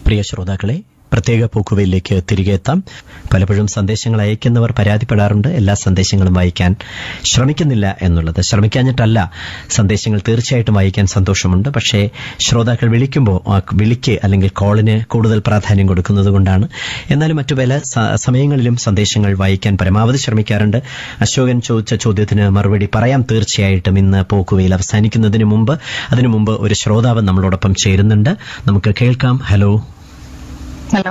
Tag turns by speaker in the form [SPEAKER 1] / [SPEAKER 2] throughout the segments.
[SPEAKER 1] പ്രിയ ശ്രോതാക്കളെ പ്രത്യേക പൂക്കുവയിലേക്ക് തിരികെ എത്താം പലപ്പോഴും സന്ദേശങ്ങൾ അയക്കുന്നവർ പരാതിപ്പെടാറുണ്ട് എല്ലാ സന്ദേശങ്ങളും വായിക്കാൻ ശ്രമിക്കുന്നില്ല എന്നുള്ളത് ശ്രമിക്കാഞ്ഞിട്ടല്ല സന്ദേശങ്ങൾ തീർച്ചയായിട്ടും വായിക്കാൻ സന്തോഷമുണ്ട് പക്ഷേ ശ്രോതാക്കൾ വിളിക്കുമ്പോൾ ആ വിളിക്ക് അല്ലെങ്കിൽ കോളിന് കൂടുതൽ പ്രാധാന്യം കൊടുക്കുന്നത് കൊണ്ടാണ് എന്നാലും മറ്റു പല സ- സമയങ്ങളിലും സന്ദേശങ്ങൾ വായിക്കാൻ പരമാവധി ശ്രമിക്കാറുണ്ട് അശോകൻ ചോദിച്ച ചോദ്യത്തിന് മറുപടി പറയാം തീർച്ചയായിട്ടും ഇന്ന് പോക്കുവയിൽ അവസാനിക്കുന്നതിന് മുമ്പ് അതിനു മുമ്പ് ഒരു ശ്രോതാവ് നമ്മളോടൊപ്പം ചേരുന്നുണ്ട് നമുക്ക് കേൾക്കാം ഹലോ
[SPEAKER 2] ഹലോ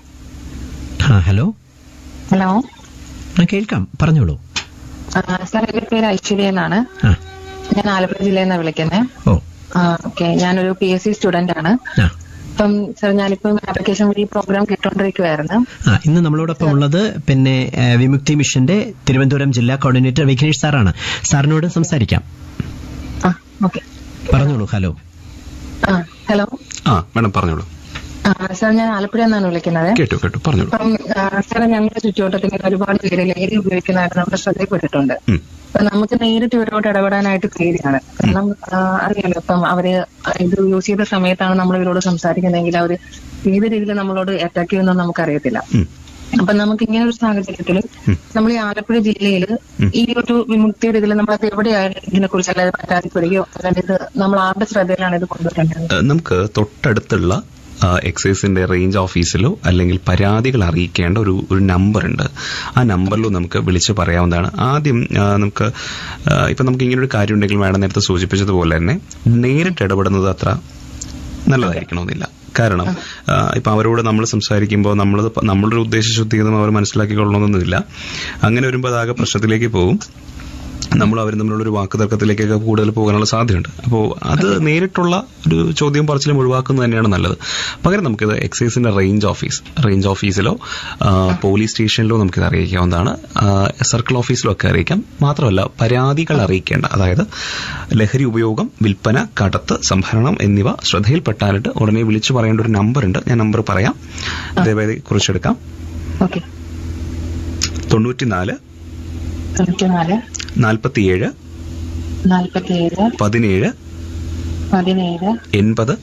[SPEAKER 1] ആ ഹലോ
[SPEAKER 2] ഹലോ
[SPEAKER 1] ആ കേൾക്കാം പറഞ്ഞോളൂ
[SPEAKER 2] ആ, സാർ എന്റെ പേര് ഐശ്വര്യ എന്നാണ്
[SPEAKER 1] ആ
[SPEAKER 2] ഞാൻ ആലപ്പുഴ ജില്ലയിൽ നിന്നാണ് വിളിക്കുന്നത്
[SPEAKER 1] ഓ
[SPEAKER 2] ഓക്കെ ഞാനൊരു പി എസ് സി സ്റ്റുഡന്റ് ആണ്
[SPEAKER 1] ആ
[SPEAKER 2] അപ്പം സാർ ഞാനിപ്പം ആപ്ലിക്കേഷൻ വഴി പ്രോഗ്രാം കേട്ടോണ്ടിരിക്കുവായിരുന്നു
[SPEAKER 1] ആ ഇന്ന് നമ്മളോടൊപ്പം ഉള്ളത് പിന്നെ ഏ, വിമുക്തി മിഷന്റെ തിരുവനന്തപുരം ജില്ലാ കോർഡിനേറ്റർ വിഘ്നേഷ് സാറാണ് സാറിനോട് സംസാരിക്കാം
[SPEAKER 2] ആ ഓക്കെ
[SPEAKER 1] പറഞ്ഞോളൂ ഹലോ
[SPEAKER 2] ആ ഹലോ
[SPEAKER 3] ആ മാഡം പറഞ്ഞോളൂ
[SPEAKER 2] ആ സാർ ഞാൻ ആലപ്പുഴ നിന്നാണ് വിളിക്കുന്നത്
[SPEAKER 3] കേട്ടു കേട്ടു പറഞ്ഞോളൂ
[SPEAKER 2] അപ്പം ആ, സാർ ഞങ്ങളുടെ ചുറ്റുവട്ടത്തിൽ ഒരുപാട് പേര് ലഹരി ഉപയോഗിക്കുന്നതായിട്ട് നമ്മുടെ ശ്രദ്ധയിൽപ്പെട്ടിട്ടുണ്ട്
[SPEAKER 3] ഉം.
[SPEAKER 2] അപ്പൊ നമുക്ക് നേരിട്ട് ഇവരോട് ഇടപെടാനായിട്ട് പേടിയാണ് കാരണം ആ, അറിയാലോ ഇപ്പം അവര് ഇത് യൂസ് ചെയ്ത സമയത്താണ് നമ്മൾ ഇവരോട് സംസാരിക്കുന്നതെങ്കിൽ അവര് ഏത് രീതിയിൽ നമ്മളോട് അറ്റാക്ക് ചെയ്യുമെന്ന് നമുക്കറിയത്തില്ല
[SPEAKER 3] ഉം.
[SPEAKER 2] അപ്പൊ നമുക്ക് ഇങ്ങനെ ഒരു സാഹചര്യത്തിൽ നമ്മൾ ഈ ആലപ്പുഴ ജില്ലയിൽ ഈ ഒരു വിമുക്തിയുടെ ഇതിൽ നമ്മളത് എവിടെയായാലും ഇതിനെ കുറിച്ച് അല്ലാതെ പരാതിപ്പെടുകയോ അല്ലെങ്കിൽ ഇത് നമ്മൾ ആരുടെ ശ്രദ്ധയിലാണ് ഇത് കൊണ്ടുവരേണ്ടത്
[SPEAKER 3] ഏഹ് നമുക്ക് തൊട്ടടുത്തുള്ള ആ, എക്സൈസിന്റെ റേഞ്ച് ഓഫീസിലോ അല്ലെങ്കിൽ പരാതികൾ അറിയിക്കേണ്ട ഒരു ഒരു നമ്പർ ഉണ്ട് ആ നമ്പറിലോ നമുക്ക് വിളിച്ച് പറയാവുന്നതാണ് ആദ്യം ആ, നമുക്ക് ആ, ഇപ്പൊ നമുക്ക് ഇങ്ങനെ ഒരു കാര്യം ഉണ്ടെങ്കിൽ മാഡം നേരത്തെ സൂചിപ്പിച്ചതുപോലെ തന്നെ നേരിട്ട് ഇടപെടുന്നത് അത്ര നല്ലതായിരിക്കണമെന്നില്ല കാരണം ആ, ഇപ്പൊ അവരോട് നമ്മൾ സംസാരിക്കുമ്പോൾ നമ്മൾ നമ്മളുടെ ഉദ്ദേശശുദ്ധിയൊന്നും അവർ മനസ്സിലാക്കിക്കൊള്ളണമെന്നൊന്നുമില്ല അങ്ങനെ വരുമ്പോൾ അതാകെ പ്രശ്നത്തിലേക്ക് പോകും നമ്മൾ അവർ തമ്മിലുള്ള ഒരു വാക്ക് തർക്കത്തിലേക്കൊക്കെ കൂടുതൽ പോകാനുള്ള സാധ്യതയുണ്ട് അപ്പോൾ അത് നേരിട്ടുള്ള ഒരു ചോദ്യം പറച്ചിലും ഒഴിവാക്കുന്നത് തന്നെയാണ് നല്ലത് പകരം നമുക്കിത് എക്സൈസിന്റെ റേഞ്ച് ഓഫീസ് റേഞ്ച് ഓഫീസിലോ ആ, പോലീസ് സ്റ്റേഷനിലോ നമുക്കിത് അറിയിക്കാവുന്നതാണ് ആ, സർക്കിൾ ഓഫീസിലോ ഒക്കെ അറിയിക്കാം മാത്രമല്ല പരാതികൾ അറിയിക്കേണ്ട അതായത് ലഹരി ഉപയോഗം വിൽപ്പന കടത്ത് സംഭരണം എന്നിവ ശ്രദ്ധയിൽപ്പെട്ടാലിട്ട് ഉടനെ വിളിച്ചു പറയേണ്ട ഒരു നമ്പർ ഉണ്ട് ഞാൻ നമ്പർ പറയാം ദയവായി കുറിച്ചെടുക്കാം
[SPEAKER 2] ഓക്കെ
[SPEAKER 3] തൊണ്ണൂറ്റിനാല്
[SPEAKER 2] തൊണ്ണൂറ്റിനാല്
[SPEAKER 3] നാൽപ്പത്തിയേഴ്
[SPEAKER 2] നാൽപ്പത്തിയേഴ്
[SPEAKER 3] പതിനേഴ്
[SPEAKER 2] പതിനേഴ്
[SPEAKER 3] എൺപത്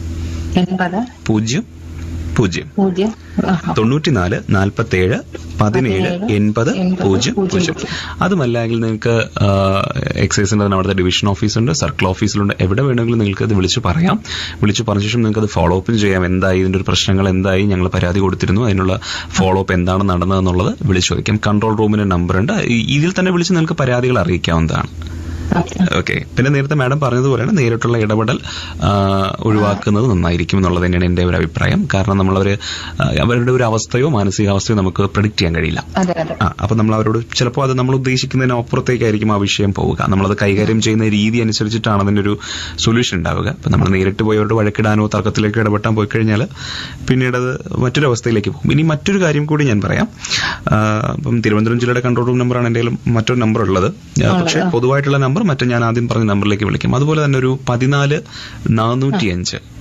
[SPEAKER 2] എൺപത്
[SPEAKER 3] പൂജ്യം പൂജ്യം
[SPEAKER 2] പൂജ്യം ആ,
[SPEAKER 3] തൊണ്ണൂറ്റിനാല് നാൽപ്പത്തേഴ് പതിനേഴ് എൺപത് പൂജ്യം പൂജ്യം അതുമല്ലെങ്കിൽ നിങ്ങൾക്ക് ആ, എക്സൈസിന്റെ തന്നെ അവിടുത്തെ ഡിവിഷൻ ഓഫീസുണ്ട് സർക്കിൾ ഓഫീസിലുണ്ട് എവിടെ വേണമെങ്കിലും നിങ്ങൾക്ക് ഇത് വിളിച്ചു പറയാം വിളിച്ചു പറഞ്ഞ ശേഷം നിങ്ങൾക്ക് അത് ഫോളോ അപ്പ് ചെയ്യാം എന്തായി ഇതിന്റെ ഒരു പ്രശ്നങ്ങൾ എന്തായി ഞങ്ങൾ പരാതി കൊടുത്തിരുന്നു അതിനുള്ള ഫോളോ അപ്പ് എന്താണ് നടന്നതെന്നുള്ളത് വിളിച്ചു ചോദിക്കാം കൺട്രോൾ റൂമിന്റെ നമ്പർ ഉണ്ട് ഈ- ഇതിൽ തന്നെ വിളിച്ച് നിങ്ങൾക്ക് പരാതികൾ അറിയിക്കാവുന്നതാണ്
[SPEAKER 2] ഓക്കെ
[SPEAKER 3] ഓക്കെ പിന്നെ നേരത്തെ മാഡം പറഞ്ഞതുപോലെയാണ് നേരിട്ടുള്ള ഇടപെടൽ ആ, ഒഴിവാക്കുന്നത് നന്നായിരിക്കും എന്നുള്ളത് തന്നെയാണ് എന്റെ ഒരു അഭിപ്രായം കാരണം നമ്മളവര് ആ, അവരുടെ ഒരു അവസ്ഥയോ മാനസികാവസ്ഥയോ നമുക്ക് പ്രഡിക്റ്റ് ചെയ്യാൻ കഴിയില്ല
[SPEAKER 2] അതെ അതെ
[SPEAKER 3] ആ അപ്പൊ നമ്മൾ അവരോട് ചിലപ്പോൾ അത് നമ്മൾ ഉദ്ദേശിക്കുന്നതിന് അപ്പുറത്തേക്കായിരിക്കും ആ വിഷയം പോവുക നമ്മളത് കൈകാര്യം ചെയ്യുന്ന രീതി അനുസരിച്ചിട്ടാണ് അതിന്റെ ഒരു സൊല്യൂഷൻ ഉണ്ടാവുക അപ്പൊ നമ്മൾ നേരിട്ട് പോയി അവരോട് വഴക്കിടാനോ തർക്കത്തിലേക്കോ ഇടപെട്ടാൻ പോയി കഴിഞ്ഞാൽ പിന്നീട് അത് മറ്റൊരു അവസ്ഥയിലേക്ക് പോകും ഇനി മറ്റൊരു കാര്യം കൂടി ഞാൻ പറയാം ആ, ഇപ്പം തിരുവനന്തപുരം ജില്ലയുടെ കൺട്രോൾ റൂം നമ്പറാണ് എൻ്റെ കയ്യിലും മറ്റൊരു നമ്പർ ഉള്ളത് ആ, പക്ഷേ പൊതുവായിട്ടുള്ള നമ്പർ മറ്റേ ഞാൻ ആദ്യം പറഞ്ഞ നമ്പറിലേക്ക് വിളിക്കും അതുപോലെ തന്നെ ഒരു പതിനാല് നാനൂറ്റി അഞ്ച്